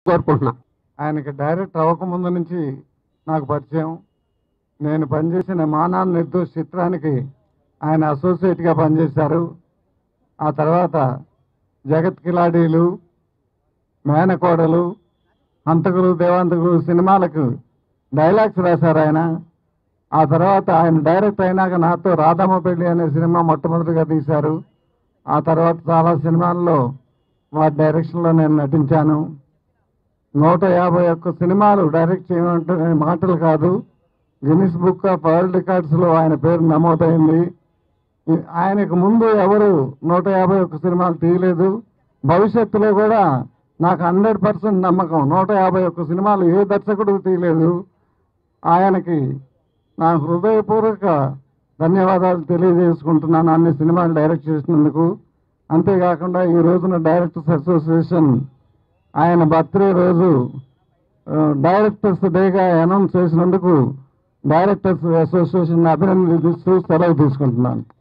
కోరుకుంటున్నా ఆయనకి డైరెక్టర్ అవ్వకముందు నుంచి నాకు పరిచయం నేను పనిచేసిన మానాన్ నిర్దోష్ చిత్రానికి ఆయన అసోసియేట్గా పనిచేశారు ఆ తర్వాత జగత్ కిలాడీలు మేనకోడలు హంతకులు దేవాంతకులు సినిమాలకు డైలాగ్స్ రాశారు ఆయన ఆ తర్వాత ఆయన డైరెక్ట్ అయినాక నాతో రాధమ్మ పెళ్లి అనే సినిమా మొట్టమొదటిగా తీశారు ఆ తర్వాత చాలా సినిమాల్లో వారి డైరెక్షన్లో నేను నటించాను నూట యాభై ఒక్క సినిమాలు డైరెక్ట్ చేయమంటే మాటలు కాదు గిన్నిస్ బుక్ ఆఫ్ వరల్డ్ రికార్డ్స్లో ఆయన పేరు నమోదైంది ఈ- ఆయనకు ముందు ఎవరు నూట యాభై ఒక్క సినిమాలు తీయలేదు భవిష్యత్తులో కూడా నాకు హండ్రెడ్ పర్సెంట్ నమ్మకం నూట యాభై ఒక్క సినిమాలు ఏ దర్శకుడు తీయలేదు ఆయనకి నా హృదయపూర్వక ధన్యవాదాలు తెలియజేసుకుంటున్నాను అన్ని సినిమాలు డైరెక్ట్ చేసినందుకు అంతేకాకుండా ఈ రోజున డైరెక్టర్స్ అసోసియేషన్ ఆయన బర్త్డే రోజు ఆ, డైరెక్టర్స్ డేగా అనౌన్స్ చేసినందుకు డైరెక్టర్స్ అసోసియేషన్ అభినందిస్తూ సెలవు తీసుకుంటున్నాను